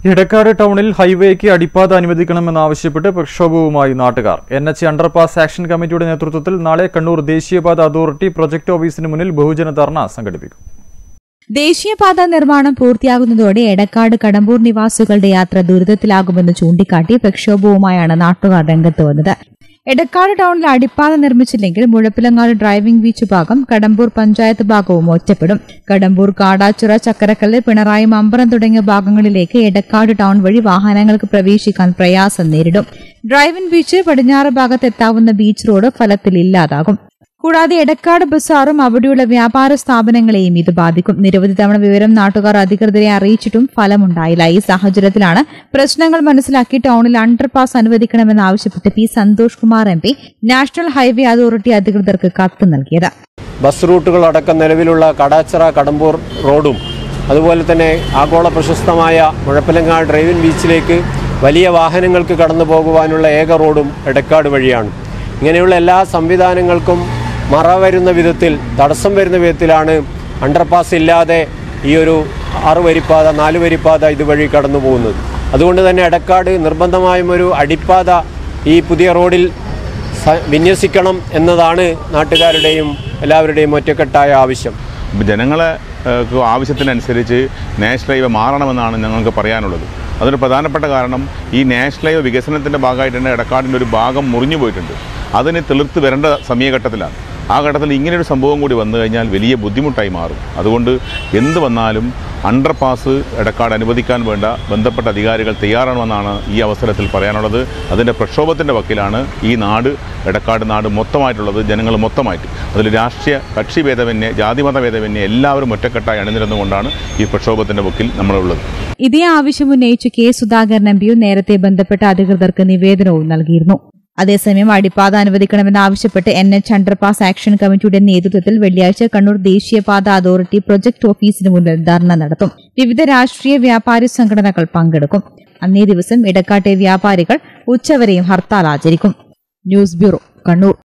എടക്കാട് ടൗണിൽ ഹൈവേക്ക് അടിപ്പാത അനുവദിക്കണമെന്നാവശ്യപ്പെട്ട് പ്രക്ഷോഭവുമായി നാട്ടുകാർ N H underpass action കമ്മിറ്റിയുടെ നേതൃത്വത്തിൽ നാളെ കണ്ണൂർ ദേശീയപാത അതോറിറ്റി പ്രൊജക്ട് ഓഫീസിന് മുന്നിൽ ബഹുജന ധർണ സംഘടിപ്പിക്കും ദേശീയപാത നിർമ്മാണം പൂർത്തിയാകുന്നതോടെ എടക്കാട് കടമ്പൂർ നിവാസികളുടെ യാത്ര ദുരിതത്തിലാകുമെന്ന് ചൂണ്ടിക്കാട്ടി പ്രക്ഷോഭവുമായാണ് നാട്ടുകാർ രംഗത്ത് വന്നത് എടക്കാട് ടൗണിൽ അടിപ്പാത നിർമ്മിച്ചില്ലെങ്കിൽ മുഴപ്പിലങ്ങാട് ഡ്രൈവിംഗ് ബീച്ച് ഭാഗം കടമ്പൂർ പഞ്ചായത്ത് ഭാഗവും ഒറ്റപ്പെടും കടമ്പൂർ കാടാച്ചുറ ചക്കരക്കല്ല് പിണറായി മമ്പറം തുടങ്ങിയ ഭാഗങ്ങളിലേക്ക് എടക്കാട് ടൗൺ വഴി വാഹനങ്ങൾക്ക് പ്രവേശിക്കാൻ പ്രയാസം നേരിടും ഡ്രൈവിംഗ് ബീച്ച് പടിഞ്ഞാറ് ഭാഗത്ത് എത്താവുന്ന ബീച്ച് റോഡ് ഫലത്തിൽ ഇല്ലാതാകും കൂടാതെ എടക്കാട് ബസാറും അവിടെയുള്ള വ്യാപാര സ്ഥാപനങ്ങളെയും ഇത് ബാധിക്കും നിരവധി തവണ വിവരം നാട്ടുകാർ അധികൃതരെ അറിയിച്ചിട്ടും ഫലമുണ്ടായില്ല ഈ സാഹചര്യത്തിലാണ് പ്രശ്നങ്ങൾ മനസ്സിലാക്കി ടൗണിൽ അണ്ടർപാസ് അനുവദിക്കണമെന്നാവശ്യപ്പെട്ട് P Santhosh Kumar M P national highway authority അധികൃതർക്ക് കത്ത് നൽകിയത് ബസ് റൂട്ടുകളടക്കം നിലവിലുള്ള കടാച്ചിറ കടമ്പൂർ റോഡും അതുപോലെ തന്നെ ആഗോള പ്രശസ്തമായ മുഴപ്പിലങ്ങാട് ഡ്രൈവിംഗ് ബീച്ചിലേക്ക് വലിയ വാഹനങ്ങൾക്ക് കടന്നു പോകുവാനുള്ള ഏക റോഡും എടക്കാട് വഴിയാണ് ഇങ്ങനെയുള്ള എല്ലാ സംവിധാനങ്ങൾക്കും മറ വരുന്ന വിധത്തിൽ തടസ്സം വരുന്ന വിധത്തിലാണ് അണ്ടർപാസ് ഇല്ലാതെ ഈ ഒരു ആറ് വരിപ്പാത നാല് വരിപ്പാത ഇതുവഴി കടന്നു പോകുന്നത് അതുകൊണ്ട് തന്നെ എടക്കാട് നിർബന്ധമായും ഒരു അടിപ്പാത ഈ പുതിയ റോഡിൽ സ- വിന്യസിക്കണം എന്നതാണ് നാട്ടുകാരുടെയും എല്ലാവരുടെയും ഒറ്റക്കെട്ടായ ആവശ്യം ഇപ്പം ജനങ്ങളെ ഏഹ്, ക്ക് ആവശ്യത്തിനനുസരിച്ച് നാഷണൽ ഹൈവേ മാറണമെന്നാണ് ഞങ്ങൾക്ക് പറയാനുള്ളത് അതിന് പ്രധാനപ്പെട്ട കാരണം ഈ നാഷണൽ ഹൈവേ വികസനത്തിൻ്റെ ഭാഗമായിട്ട് തന്നെ എടക്കാടിൻ്റെ ഒരു ഭാഗം മുറിഞ്ഞു പോയിട്ടുണ്ട് അതിന് തെളിർത്ത് വരേണ്ട സമയഘട്ടത്തിലാണ് ആ ഘട്ടത്തിൽ ഇങ്ങനെയൊരു സംഭവം കൂടി വന്നു കഴിഞ്ഞാൽ വലിയ ബുദ്ധിമുട്ടായി മാറും അതുകൊണ്ട് എന്ത് വന്നാലും അണ്ടർപാസ് എടക്കാട് അനുവദിക്കാൻ വേണ്ട ബന്ധപ്പെട്ട അധികാരികൾ തയ്യാറാണെന്നാണ് ഈ അവസരത്തിൽ പറയാനുള്ളത് അതിൻ്റെ പ്രക്ഷോഭത്തിൻ്റെ വക്കിലാണ് ഈ നാട് എടക്കാട് നാട് മൊത്തമായിട്ടുള്ളത് ജനങ്ങൾ മൊത്തമായിട്ട് അതിൽ രാഷ്ട്രീയ കക്ഷി ഭേദമന്യേ ജാതിമത ഭേദമന്യേ എല്ലാവരും ഒറ്റക്കെട്ടായി അണിനിരന്നുകൊണ്ടാണ് ഈ പ്രക്ഷോഭത്തിൻ്റെ വക്കിൽ നമ്മളുള്ളത് ഇതേ ആവശ്യം ഉന്നയിച്ച് കെ സുധാകരൻ എം പിയും നേരത്തെ ബന്ധപ്പെട്ട അധികൃതർക്ക് നിവേദനവും നൽകിയിരുന്നു അതേസമയം അടിപ്പാത അനുവദിക്കണമെന്നാവശ്യപ്പെട്ട് എൻ എച്ച് അണ്ടർപാസ് ആക്ഷൻ കമ്മിറ്റിയുടെ നേതൃത്വത്തിൽ വെള്ളിയാഴ്ച കണ്ണൂർ ദേശീയപാത അതോറിറ്റി പ്രൊജക്ട് ഓഫീസിന് മുന്നിൽ ധർണ നടത്തും വിവിധ രാഷ്ട്രീയ വ്യാപാരി സംഘടനകൾ പങ്കെടുക്കും അന്നേ ദിവസം ഇടക്കാട്ടെ വ്യാപാരികൾ ഉച്ചവരെയും ഹർത്താൽ ആചരിക്കും ന്യൂസ് ബ്യൂറോ കണ്ണൂർ